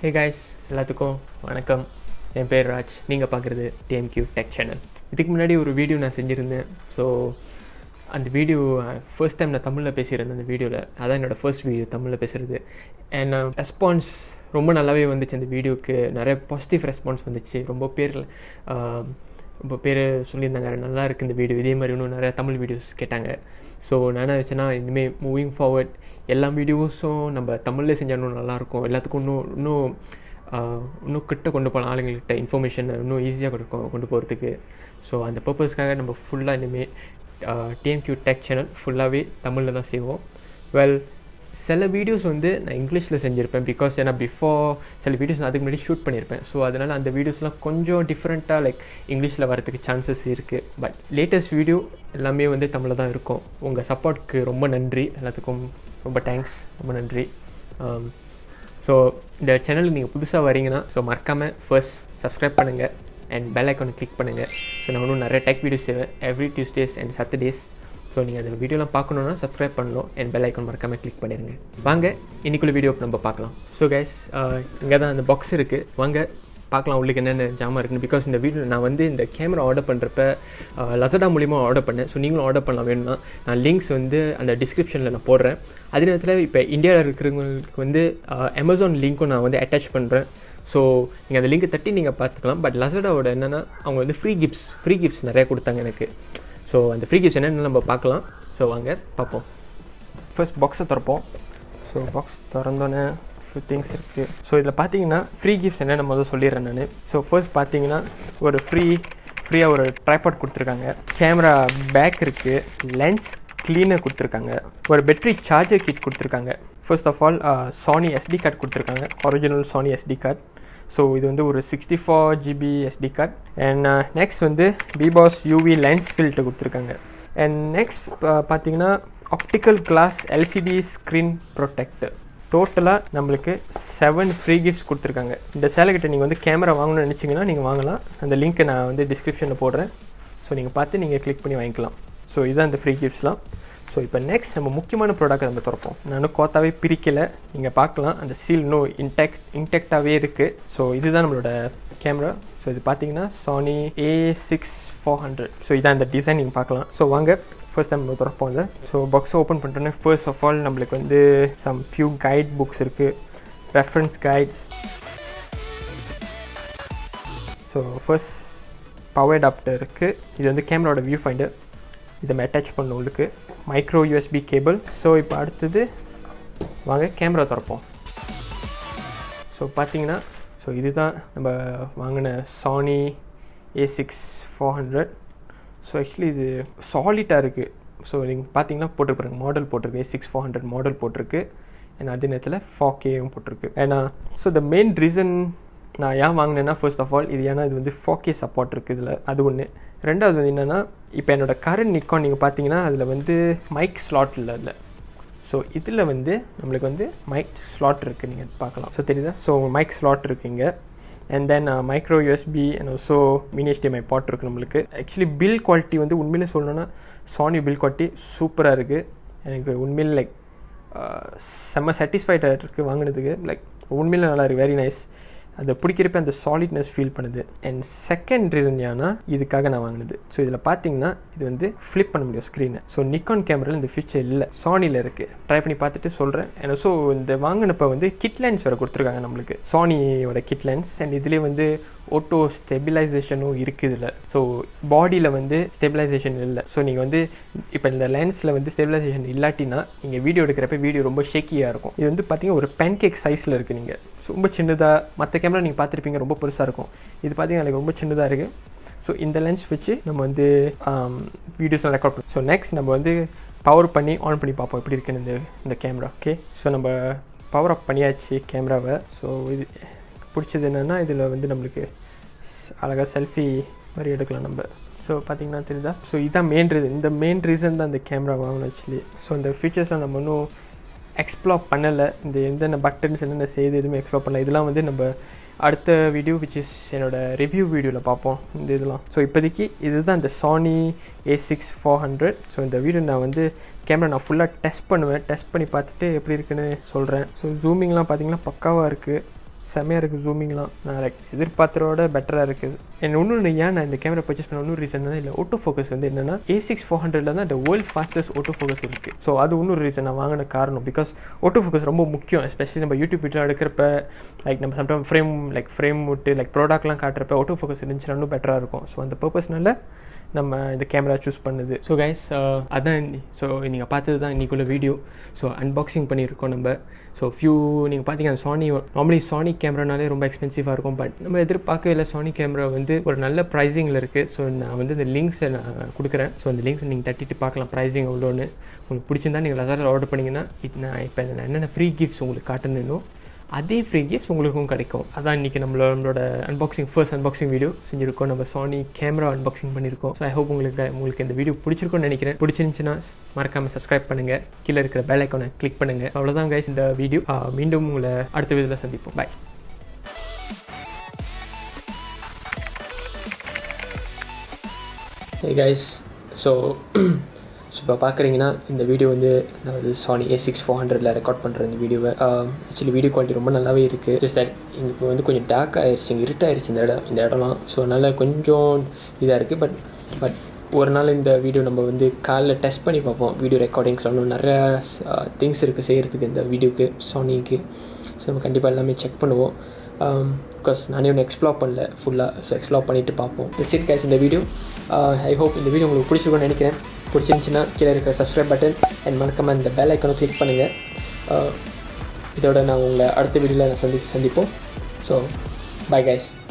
hey guys எல்லாத்துக்கும் வணக்கம் என் பேர் ராஜ் நீங்கள் பார்க்குறது டிஎம்கியூ டெக் சேனல் இதுக்கு முன்னாடி ஒரு வீடியோ நான் செஞ்சுருந்தேன் ஸோ அந்த வீடியோ ஃபர்ஸ்ட் டைம் நான் தமிழில் பேசியிருந்தேன் அந்த வீடியோவில் அதான் என்னோடய ஃபர்ஸ்ட் வீடியோ தமிழில் பேசுகிறது அண்ட் ரெஸ்பான்ஸ் ரொம்ப நல்லாவே வந்துச்சு அந்த வீடியோவுக்கு நிறைய பாசிட்டிவ் ரெஸ்பான்ஸ் வந்துச்சு ரொம்ப பேர் ஆஹ், ரொம்ப பேர் சொல்லியிருந்தாங்க நல்லா இருக்குது இந்த வீடியோ இதே மாதிரி இன்னும் நிறைய தமிழ் வீடியோஸ் கேட்டாங்க ஸோ நான் என்ன வச்சேன்னா இனிமேல் மூவிங் ஃபார்வர்ட் எல்லா வீடியோஸும் நம்ம தமிழ்லேயே செஞ்சால் இன்னும் நல்லாயிருக்கும் எல்லாத்துக்கும் இன்னும் இன்னும் ஆஹ், இன்னும் கிட்ட கொண்டு போகலாம் ஆளுங்கள்கிட்ட இன்ஃபர்மேஷன் இன்னும் ஈஸியாக கொண்டு கொண்டு போகிறதுக்கு ஸோ அந்த பர்பஸ்க்காக நம்ம ஃபுல்லாக இனிமேல் டிஎம்கியூ டெக் சேனல் ஃபுல்லாகவே தமிழில் தான் செய்வோம் வெல் சில வீடியோஸ் வந்து நான் இங்கிலீஷில் செஞ்சுருப்பேன் பிகாஸ் ஏன்னா பிஃபோர் சில வீடியோஸ் நான் அதுக்கு முன்னாடி ஷூட் பண்ணியிருப்பேன் ஸோ அதனால் அந்த வீடியோஸ்லாம் கொஞ்சம் டிஃப்ரெண்ட்டாக லைக் இங்கிலீஷில் வரதுக்கு சான்சஸ் இருக்குது பட் லேட்டஸ்ட் வீடியோ எல்லாமே வந்து தமிழில் தான் இருக்கும் உங்கள் சப்போர்ட்க்கு ரொம்ப நன்றி எல்லாத்துக்கும் ரொம்ப தேங்க்ஸ் ரொம்ப நன்றி ஸோ இந்த சேனலுக்கு நீங்கள் புதுசாக வரீங்கன்னா ஸோ மறக்காமல் ஃபர்ஸ்ட் சப்ஸ்கிரைப் பண்ணுங்கள் அண்ட் பெல் ஐக்கானை கிளிக் பண்ணுங்கள் ஸோ நான் இன்னும் நிறைய டெக் வீடியோஸ் செய்வேன் every Tuesdays and Saturdays so நீங்கள் அந்த வீடியோலாம் பார்க்கணுன்னா சப்ஸ்கிரைப் பண்ணணும் அண்ட் பெல் ஐக்கான் மறக்காமல் கிளிக் பண்ணிடுங்க வாங்க இன்னைக்குள்ள வீடியோ நம்ம பார்க்கலாம் ஸோ கைஸ் இங்கே தான் அந்த பாக்ஸ் இருக்குது வாங்க பார்க்கலாம் உள்ளுக்கு என்னென்ன ஜாமான் இருக்குன்னு பிகாஸ் இந்த வீடியோ நான் வந்து இந்த கேமரா ஆர்டர் பண்ணுறப்ப லசடா மூலிமா ஆர்டர் பண்ணேன் ஸோ நீங்களும் ஆர்டர் பண்ணலாம் வேணும்னா நான் லிங்க்ஸ் வந்து அந்த டிஸ்கிரிப்ஷனில் நான் போடுறேன் அதே நேரத்தில் இப்போ இந்தியாவில் இருக்கிறவங்களுக்கு வந்து அமேசான் லிங்க்கும் நான் வந்து அட்டாச் பண்ணுறேன் ஸோ நீங்கள் அந்த லிங்க்கை தட்டி நீங்கள் பார்த்துக்கலாம் பட் லசடாவோட என்னென்னா அவங்க வந்து ஃப்ரீ கிஃப்ட்ஸ் ஃப்ரீ கிஃப்ட்ஸ் நிறையா கொடுத்தாங்க எனக்கு ஸோ அந்த ஃப்ரீ கிஃப்ட்ஸ் என்னென்னு நம்ம பார்க்கலாம் ஸோ வாங்க பார்ப்போம் ஃபர்ஸ்ட் பாக்ஸை திறப்போம் ஸோ பாக்ஸ் திறந்தோன்னே ஃபியூ திங்ஸ் இருக்குது ஸோ இதில் பார்த்தீங்கன்னா ஃப்ரீ கிஃப்ட்ஸ் என்னென்னு முதல்ல சொல்லிடுறேன் நான் ஸோ ஃபர்ஸ்ட் பார்த்தீங்கன்னா ஒரு ஃப்ரீ ஃப்ரீயாக ஒரு ட்ரைபாட் கொடுத்துருக்காங்க கேமரா பேக் இருக்குது லென்ஸ் க்ளீனர் கொடுத்துருக்காங்க ஒரு பேட்டரி சார்ஜர் கிட் கொடுத்துருக்காங்க first of all Sony SD card கொடுத்துருக்காங்க original Sony SD card so இது வந்து ஒரு sixty four GB SD card and next வந்து பிபாஸ் யூவி லென்ஸ் ஃபில்ட்டர் கொடுத்துருக்காங்க அண்ட் நெக்ஸ்ட் பார்த்தீங்கன்னா optical glass LCD screen protector டோட்டலாக நம்மளுக்கு செவன் ஃப்ரீ கிஃப்ட்ஸ் கொடுத்துருக்காங்க இந்த சேலைக்கிட்ட நீங்கள் வந்து கேமரா வாங்கணும்னு நினச்சிங்கன்னா நீங்கள் வாங்கலாம் அந்த லிங்க்கை நான் வந்து டிஸ்கிரிப்ஷனில் போடுறேன் ஸோ நீங்கள் பார்த்து நீங்கள் கிளிக் பண்ணி வாங்கிக்கலாம் ஸோ இதுதான் அந்த ஃப்ரீ கிஃப்ட்ஸ்லாம் ஸோ இப்போ நெக்ஸ்ட் நம்ம முக்கியமான ப்ராடக்ட் நம்ம திறப்போம் நான் இன்னும் கோத்தாவே பிரிக்கலை நீங்கள் பார்க்கலாம் அந்த சீல் இன்னும் இன்டெக்ட் இன்டெக்டாகவே இருக்குது ஸோ இதுதான் நம்மளோட கேமரா ஸோ இது பார்த்தீங்கன்னா Sony A six four hundred so இதான் இந்த டிசைன் நீங்கள் பார்க்கலாம் ஸோ வாங்க ஃபர்ஸ்ட் டைம் நம்ம திறப்போம் இதை ஸோ பாக்ஸை ஓப்பன் பண்ணிட்டோன்னே ஃபர்ஸ்ட் ஆஃப் ஆல் நம்மளுக்கு வந்து சம் ஃபியூ கைட் புக்ஸ் இருக்குது reference guides so first power adapter இருக்குது இது வந்து கேமராவோட வியூ ஃபைண்டர் இதை நம்ம அட்டாச் பண்ண உள்ளுக்கு மைக்ரோ யூஎஸ்பி கேபிள் ஸோ இப்போ அடுத்தது வாங்க கேமரா திறப்போம் ஸோ பார்த்தீங்கன்னா ஸோ இதுதான் நம்ம வாங்கின Sony A six four hundred so actually இது சாலிட்டாக இருக்குது ஸோ நீங்கள் பார்த்தீங்கன்னா போட்டிருப்பாருங்க மாடல் போட்டிருக்கு A six four hundred model போட்டிருக்கு அண்ட் அதே நேரத்தில் ஃபோர் கேவும் போட்டிருக்கு ஏன்னா ஸோ த மெயின் ரீசன் நான் ஏன் வாங்கினேன்னா ஃபர்ஸ்ட் ஆஃப் ஆல் இது ஏன்னா இது வந்து ஃபோர் கே சப்போர்ட் இருக்குது இதில் அது ஒன்று ரெண்டாவது வந்து என்னென்னா இப்போ என்னோடய கரண்ட் நிக்கான் நீங்கள் பார்த்தீங்கன்னா அதில் வந்து மைக் ஸ்லாட் இல்லை அதில் ஸோ இதில் வந்து நம்மளுக்கு வந்து மைக் ஸ்லாட் இருக்குது நீங்கள் பார்க்கலாம் ஸோ தெரியுதா ஸோ மைக் ஸ்லாட் இருக்குங்க and then micro USB and also mini HDMI port இருக்குது நம்மளுக்கு ஆக்சுவலி பில் குவாலிட்டி வந்து உண்மையிலே சொல்லணும்னா சானி பில் குவாலிட்டி சூப்பராக இருக்குது எனக்கு உண்மையில் லைக் செம்ம சாட்டிஸ்ஃபைடாக இருக்குது வாங்கினதுக்கு லைக் உண்மையில நல்லா இருக்குது வெரி நைஸ் அதை பிடிக்கிறப்ப அந்த சாலிட்னஸ் ஃபீல் பண்ணுது அண்ட் செகண்ட் ரீசன் ஏன்னா இதுக்காக நான் வாங்கினது ஸோ இதில் பார்த்தீங்கன்னா இது வந்து ஃப்ளிப் பண்ண முடியும் ஸ்க்ரீனை ஸோ நிக்கான் கேமராவில் இந்த ஃபியூச்சர் இல்லை சானியில் இருக்குது ட்ரை பண்ணி பார்த்துட்டு சொல்கிறேன் அண்ட் ஸோ இந்த வாங்கினப்ப வந்து கிட் லென்ஸ் வேறு கொடுத்துருக்காங்க நம்மளுக்கு சானியோட கிட் லென்ஸ் அண்ட் இதுலேயே வந்து ஓட்டோ ஸ்டெபிலைசேஷனும் இருக்குது இதில் ஸோ பாடியில் வந்து ஸ்டெபிலைசேஷன் இல்லை ஸோ நீங்கள் வந்து இப்போ இந்த லென்ஸில் வந்து ஸ்டெபிலைசேஷன் இல்லாட்டினா நீங்கள் வீடியோ எடுக்கிறப்ப வீடியோ ரொம்ப ஷேக்கியாக இருக்கும் இது வந்து பார்த்தீங்கன்னா ஒரு பேன்கேக் சைஸில் இருக்குது நீங்கள் ரொம்ப சின்னதாக மற்ற கேமரா நீங்கள் பார்த்துருப்பீங்க ரொம்ப பெருசாக இருக்கும் இது பார்த்தீங்கன்னா எனக்கு ரொம்ப சின்னதாக இருக்குது ஸோ இந்த லென்ஸ் வச்சு நம்ம வந்து வீடியோஸ்லாம் ரெக்கார்ட் பண்ணுவோம் ஸோ நெக்ஸ்ட் நம்ம வந்து பவர் பண்ணி ஆன் பண்ணி பார்ப்போம் எப்படி இருக்குன்னு இந்த இந்த கேமரா ஓகே ஸோ நம்ம பவர் அப் பண்ணியாச்சு கேமராவை ஸோ இது பிடிச்சது என்னென்னா இதில் வந்து நம்மளுக்கு அழகாக செல்ஃபி மாதிரி எடுக்கலாம் நம்ம ஸோ பார்த்தீங்கன்னா தெரியுதா ஸோ இதுதான் மெயின் ரீசன் இந்த மெயின் ரீசன் தான் இந்த கேமரா வாங்கணும் ஆக்சுவலி ஸோ இந்த ஃபீச்சர்ஸ்லாம் நம்ம இன்னும் எக்ஸ்ப்ளோர் பண்ணலை இந்த எந்தெந்த பட்டன்ஸ் என்னென்ன செய்து எதுவுமே எக்ஸ்ப்ளோர் பண்ணல இதெல்லாம் வந்து நம்ம அடுத்த வீடியோ விச் இஸ் என்னோட ரிவ்யூ வீடியோவில் பார்ப்போம் இந்த இதெல்லாம் ஸோ இப்போதைக்கு இதுதான் இந்த Sony A six four hundred so இந்த வீடியோ நான் வந்து கேமரா நான் ஃபுல்லாக டெஸ்ட் பண்ணுவேன் டெஸ்ட் பண்ணி பார்த்துட்டு எப்படி இருக்குன்னு சொல்கிறேன் ஸோ ஜூமிங்லாம் பார்த்தீங்கன்னா பக்காவாக இருக்குது செம்மையாக இருக்குது ஜூமிங்லாம் நான் லைக் எதிர்பார்த்தரோட பெட்டராக இருக்குது என்ன இன்னொன்று ஏன் நான் இந்த கேமரா பர்ச்சேஸ் பண்ண இன்னொரு ரீசன் இல்லை ஓட்டோ ஃபோக்கஸ் வந்து என்னென்னா ஏ சிக்ஸ் ஃபோர் ஹண்ட்ரட்ல தான் இந்த வேர்ல்ட் ஃபாஸ்டஸ்ட் ஓட்டோ ஃபோக்கஸ் இருக்குது ஸோ அது இன்னொரு ரீசன் நான் வாங்கின காரணம் பிகாஸ் ஓட்டோ ஃபோக்கஸ் ரொம்ப முக்கியம் எஸ்பெஷலி நம்ம யூடியூப் வீட்டில் எடுக்கிறப்ப லைக் நம்ம சம்டைம் ஃப்ரேம் லைக் ஃப்ரேம் விட்டு லைக் ப்ராடக்ட்லாம் காட்டுறப்ப ஓட்டோ ஃபோக்கஸ் இருந்துச்சுன்னா இன்னும் பெட்டராக இருக்கும் ஸோ அந்த பர்பஸ்னால நம்ம இந்த கேமரா சூஸ் பண்ணுது ஸோ கைஸ் அதான் ஸோ நீங்கள் பார்த்தது தான் இன்றைக்குள்ள வீடியோ ஸோ அன்பாக்சிங் பண்ணியிருக்கோம் நம்ம ஸோ ஃபியூ நீங்கள் பார்த்தீங்கன்னா சானி நார்மலி சானி கேமரானாலே ரொம்ப எக்ஸ்பென்சிவாக இருக்கும் பட் நம்ம எதிர்பார்க்கவே இல்லை சானி கேமரா வந்து ஒரு நல்ல ப்ரைஸிங்கில் இருக்குது ஸோ நான் வந்து இந்த லிங்க்ஸை நான் கொடுக்குறேன் ஸோ அந்த லிங்க்ஸை நீங்கள் தட்டிட்டு பார்க்கலாம் ப்ரைஸிங் எவ்வளோன்னு உங்களுக்கு பிடிச்சிருந்தா நீங்கள் லசாரில் ஆர்டர் பண்ணிங்கன்னா இது நான் இப்போ நான் என்னென்ன ஃப்ரீ கிஃப்ட்ஸ் உங்களுக்கு காட்டணும் அதே ஃப்ரீ கிஃப்ட்ஸ் உங்களுக்கும் கிடைக்கும் அதான் இன்றைக்கி நம்மளோட நம்மளோட அன்பாக்சிங் ஃபர்ஸ்ட் அன்பாக்சிங் வீடியோ செஞ்சுருக்கோம் நம்ம சானி கேமரா அன்பாக்சிங் பண்ணியிருக்கோம் ஸோ ஐ ஹோப் உங்களுக்கு உங்களுக்கு இந்த வீடியோ பிடிச்சிருக்கும்னு நினைக்கிறேன் பிடிச்சிருந்துச்சுன்னா மறக்காமல் சப்ஸ்கிரைப் பண்ணுங்கள் கீழே இருக்கிற பெல் ஐக்கானை கிளிக் பண்ணுங்கள் அவ்வளோதான் கைஸ் இந்த வீடியோ மீண்டும் உங்களை அடுத்த வீடியோவில் சந்திப்போம் bye hey guys so so இப்போ பார்க்குறீங்கன்னா இந்த வீடியோ வந்து நான் வந்து சானி ஏ சிக்ஸ் ஃபோர் ஹண்ட்ரடில் ரெக்கார்ட் பண்ணுறேன் இந்த வீடியோவை ஆக்சுவலி வீடியோ குவாலிட்டி ரொம்ப நல்லாவே இருக்குது ஜஸ்ட் தட் இங்கே இப்போ வந்து கொஞ்சம் டார்க் ஆயிடுச்சு இங்கே இருட்டாயிருச்சு இந்த இடம் இந்த இடம்லாம் ஸோ அதனால் கொஞ்சம் இதாக இருக்குது பட் பட் ஒரு நாள் இந்த வீடியோ நம்ம வந்து காலைல டெஸ்ட் பண்ணி பார்ப்போம் வீடியோ ரெக்கார்டிங்ஸில் இன்னும் நிறையா திங்ஸ் இருக்குது செய்கிறதுக்கு இந்த வீடியோக்கு சானிக்கு ஸோ நம்ம கண்டிப்பாக எல்லாமே செக் பண்ணுவோம் பிகாஸ் நானே ஒன்று எக்ஸ்ப்ளோர் பண்ணல ஃபுல்லாக ஸோ எக்ஸ்ப்ளோர் பண்ணிவிட்டு பார்ப்போம் இட்ஸ் இட் கேஸ் இந்த வீடியோ ஐ ஹோப் இந்த வீடியோ உங்களுக்கு பிடிச்சிருக்கும்னு நினைக்கிறேன் பிடிச்சிருந்துச்சின்னா கீழே இருக்கிற சப்ஸ்கிரைப் பட்டன் அண்ட் மறக்காமல் இந்த பெல் ஐக்கனை கிளிக் பண்ணுங்கள் இதோட நான் உங்களை அடுத்த வீடியோவில் நான் சந்தி சந்திப்போம் ஸோ பை கைஸ்